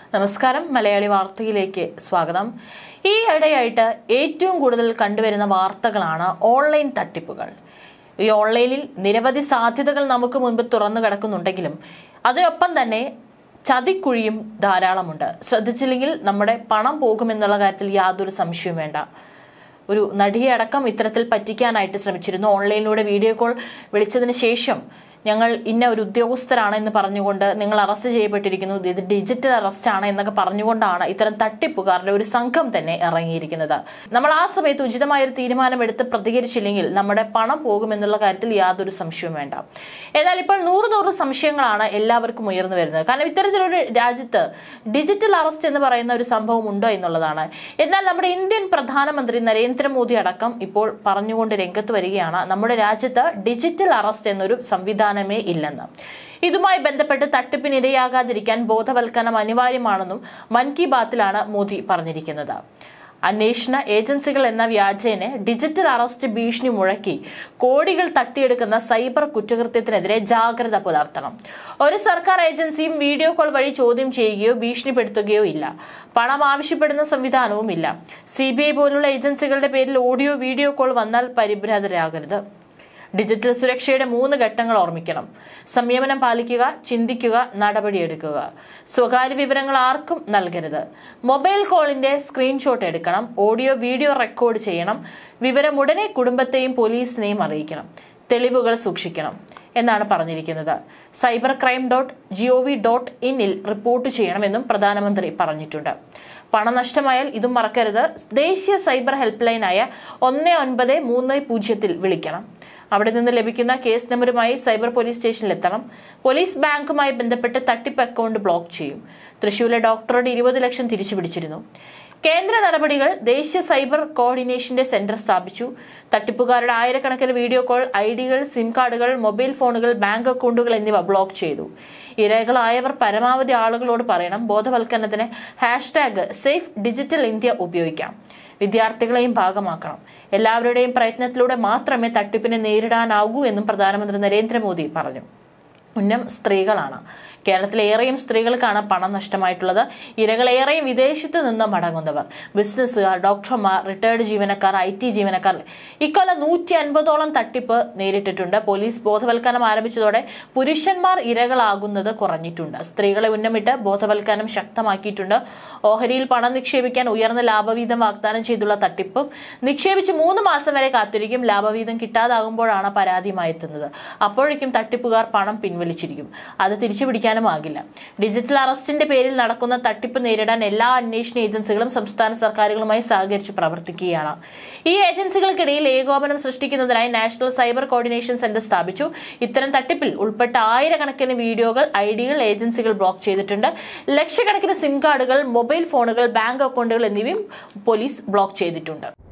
നമസ്കാരം മലയാളി വാർത്തയിലേക്ക് സ്വാഗതം ഈ ഇടയായിട്ട് ഏറ്റവും കൂടുതൽ കണ്ടുവരുന്ന വാർത്തകളാണ് ഓൺലൈൻ തട്ടിപ്പുകൾ ഈ ഓൺലൈനിൽ നിരവധി സാധ്യതകൾ നമുക്ക് മുൻപ് തുറന്നു കിടക്കുന്നുണ്ടെങ്കിലും അതിനൊപ്പം തന്നെ ചതിക്കുഴിയും ധാരാളമുണ്ട് ശ്രദ്ധിച്ചില്ലെങ്കിൽ നമ്മുടെ പണം പോകുമെന്നുള്ള കാര്യത്തിൽ യാതൊരു സംശയവും വേണ്ട ഒരു നടിയെ അടക്കം ഇത്തരത്തിൽ പറ്റിക്കാനായിട്ട് ശ്രമിച്ചിരുന്നു ഓൺലൈനിലൂടെ വീഡിയോ കോൾ വിളിച്ചതിന് ശേഷം ഞങ്ങൾ ഇന്ന ഒരു ഉദ്യോഗസ്ഥരാണ് എന്ന് പറഞ്ഞുകൊണ്ട് നിങ്ങൾ അറസ്റ്റ് ചെയ്യപ്പെട്ടിരിക്കുന്നു ഇത് ഡിജിറ്റൽ അറസ്റ്റ് ആണ് എന്നൊക്കെ പറഞ്ഞുകൊണ്ടാണ് ഇത്തരം തട്ടിപ്പുകാരുടെ ഒരു സംഘം തന്നെ ഇറങ്ങിയിരിക്കുന്നത് നമ്മൾ ആ സമയത്ത് ഉചിതമായ ഒരു തീരുമാനമെടുത്ത് പ്രതികരിച്ചില്ലെങ്കിൽ നമ്മുടെ പണം പോകുമെന്നുള്ള കാര്യത്തിൽ യാതൊരു സംശയവും വേണ്ട എന്നാൽ ഇപ്പോൾ നൂറ് നൂറ് സംശയങ്ങളാണ് എല്ലാവർക്കും ഉയർന്നു വരുന്നത് കാരണം ഇത്തരത്തിലൊരു രാജ്യത്ത് ഡിജിറ്റൽ അറസ്റ്റ് എന്ന് പറയുന്ന ഒരു സംഭവം ഉണ്ടോ എന്നുള്ളതാണ് എന്നാൽ നമ്മുടെ ഇന്ത്യൻ പ്രധാനമന്ത്രി നരേന്ദ്രമോദി അടക്കം ഇപ്പോൾ പറഞ്ഞുകൊണ്ട് രംഗത്ത് വരികയാണ് നമ്മുടെ രാജ്യത്ത് ഡിജിറ്റൽ അറസ്റ്റ് എന്നൊരു സംവിധാനമേ ഇല്ലെന്ന് ഇതുമായി ബന്ധപ്പെട്ട് തട്ടിപ്പിനിരയാകാതിരിക്കാൻ ബോധവൽക്കരണം അനിവാര്യമാണെന്നും മൻ കി ബാത്തിലാണ് മോദി പറഞ്ഞിരിക്കുന്നത് അന്വേഷണ ഏജൻസികൾ എന്ന വ്യാജേനെ ഡിജിറ്റൽ അറസ്റ്റ് ഭീഷണി മുഴക്കി കോടികൾ തട്ടിയെടുക്കുന്ന സൈബർ കുറ്റകൃത്യത്തിനെതിരെ ജാഗ്രത പുലർത്തണം ഒരു സർക്കാർ ഏജൻസിയും വീഡിയോ കോൾ വഴി ചോദ്യം ചെയ്യുകയോ ഭീഷണിപ്പെടുത്തുകയോ ഇല്ല പണം ആവശ്യപ്പെടുന്ന സംവിധാനവും ഇല്ല സി പോലുള്ള ഏജൻസികളുടെ പേരിൽ ഓഡിയോ വീഡിയോ കോൾ വന്നാൽ പരിഭ്രാതരാകരുത് ഡിജിറ്റൽ സുരക്ഷയുടെ മൂന്ന് ഘട്ടങ്ങൾ ഓർമ്മിക്കണം സംയമനം പാലിക്കുക ചിന്തിക്കുക നടപടിയെടുക്കുക സ്വകാര്യ വിവരങ്ങൾ ആർക്കും നൽകരുത് മൊബൈൽ കോളിന്റെ സ്ക്രീൻഷോട്ട് എടുക്കണം ഓഡിയോ വീഡിയോ റെക്കോർഡ് ചെയ്യണം വിവരം ഉടനെ കുടുംബത്തെയും പോലീസിനെയും അറിയിക്കണം തെളിവുകൾ സൂക്ഷിക്കണം എന്നാണ് പറഞ്ഞിരിക്കുന്നത് cyber crime dot G O V dot ഇന്നിൽ റിപ്പോർട്ട് ചെയ്യണമെന്നും പ്രധാനമന്ത്രി പറഞ്ഞിട്ടുണ്ട് പണം നഷ്ടമായാൽ ഇതും മറക്കരുത് ദേശീയ സൈബർ ഹെൽപ്പ് ലൈനായ ഒന്ന് ഒൻപത് മൂന്ന് പൂജ്യത്തിൽ വിളിക്കണം അവിടെ നിന്ന് ലഭിക്കുന്ന കേസ് നമ്പറുമായി സൈബർ പോലീസ് സ്റ്റേഷനിൽ എത്തണം പോലീസ് ബാങ്കുമായി ബന്ധപ്പെട്ട് തട്ടിപ്പ് അക്കൗണ്ട് ബ്ലോക്ക് ചെയ്യും തൃശൂരിലെ ഡോക്ടറുടെ ഇരുപത് ലക്ഷം തിരിച്ചു പിടിച്ചിരുന്നു കേന്ദ്ര നടപടികൾ ദേശീയ സൈബർ കോർഡിനേഷന്റെ സെന്റർ സ്ഥാപിച്ചു തട്ടിപ്പുകാരുടെ ആയിരക്കണക്കിന് വീഡിയോ കോൾ ഐ ഡികൾ സിം കാർഡുകൾ മൊബൈൽ ഫോണുകൾ ബാങ്ക് അക്കൗണ്ടുകൾ എന്നിവ ബ്ലോക്ക് ചെയ്തു ഇരകളായവർ പരമാവധി ആളുകളോട് പറയണം ബോധവൽക്കരണത്തിന് ഹാഷ്ടാഗ് സേഫ് ഡിജിറ്റൽ ഇന്ത്യ ഉപയോഗിക്കാം വിദ്യാർത്ഥികളെയും ഭാഗമാക്കണം എല്ലാവരുടെയും പ്രയത്നത്തിലൂടെ മാത്രമേ തട്ടിപ്പിനെ നേരിടാനാകൂ എന്നും പ്രധാനമന്ത്രി നരേന്ദ്രമോദി പറഞ്ഞു ഉന്നം സ്ത്രീകളാണ് കേരളത്തിലെ ഏറെയും സ്ത്രീകൾക്കാണ് പണം നഷ്ടമായിട്ടുള്ളത് ഇരകളേറെയും വിദേശത്ത് നിന്ന് മടങ്ങുന്നവർ ബിസിനസ്സുകാർ ഡോക്ടർമാർ റിട്ടയർഡ് ജീവനക്കാർ ഐ ടി ജീവനക്കാർ ഇക്കൊല്ലം നൂറ്റി അൻപതോളം തട്ടിപ്പ് നേരിട്ടിട്ടുണ്ട് പോലീസ് ബോധവൽക്കരണം ആരംഭിച്ചതോടെ പുരുഷന്മാർ ഇരകളാകുന്നത് കുറഞ്ഞിട്ടുണ്ട് സ്ത്രീകളെ ഉന്നമിട്ട് ബോധവൽക്കരണം ശക്തമാക്കിയിട്ടുണ്ട് ഓഹരിയിൽ പണം നിക്ഷേപിക്കാൻ ഉയർന്ന ലാഭവീതം വാഗ്ദാനം ചെയ്തുള്ള തട്ടിപ്പും നിക്ഷേപിച്ച് മൂന്ന് മാസം വരെ കാത്തിരിക്കും ലാഭവീതം കിട്ടാതാകുമ്പോഴാണ് പരാതിയുമായി എത്തുന്നത് അപ്പോഴേക്കും തട്ടിപ്പുകാർ പണം പിൻവലിച്ചിരിക്കും അത് തിരിച്ചു പിടിക്കാനും ആകില്ല ഡിജിറ്റൽ അറസ്റ്റിന്റെ പേരിൽ നടക്കുന്ന തട്ടിപ്പ് നേരിടാൻ എല്ലാ അന്വേഷണ ഏജൻസികളും സംസ്ഥാന സർക്കാരുകളുമായി സഹകരിച്ച് പ്രവർത്തിക്കുകയാണ് ഈ ഏജൻസികൾക്കിടയിൽ ഏകോപനം സൃഷ്ടിക്കുന്നതിനായി നാഷണൽ സൈബർ കോർഡിനേഷൻ സെന്റർ സ്ഥാപിച്ചു ഇത്തരം തട്ടിപ്പിൽ ഉൾപ്പെട്ട ആയിരക്കണക്കിന് വീഡിയോകൾ ഐഡികൾ ഏജൻസികൾ ബ്ലോക്ക് ചെയ്തിട്ടുണ്ട് ലക്ഷക്കണക്കിന് സിം കാർഡുകൾ മൊബൈൽ ഫോണുകൾ ബാങ്ക് അക്കൗണ്ടുകൾ എന്നിവയും പോലീസ് ബ്ലോക്ക് ചെയ്തിട്ടുണ്ട്